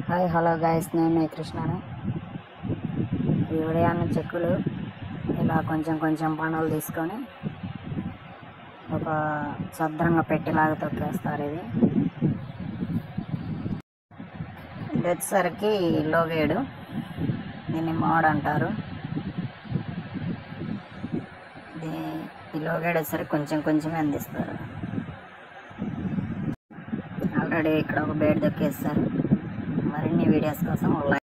hi hello guys నేను మీ కృష్ణని ఈ ఉదయాన్నే చెక్కులు ఇలా కొంచెం కొంచెం పనులు తీసుకొని ఒక శుభ్రంగా పెట్టేలాగా తొక్కేస్తారు ఇది ఇది వచ్చేసరికి లోగేడు దీన్ని మోడ్ అంటారు ఇది ఈ లోగేడు వచ్చేసరికి కొంచెం కొంచెమే అందిస్తారు ఆల్రెడీ ఇక్కడ ఒక బేడ్ దొక్కేస్తారు మరిన్ని వీడియోస్ కోసం ఒక లైక్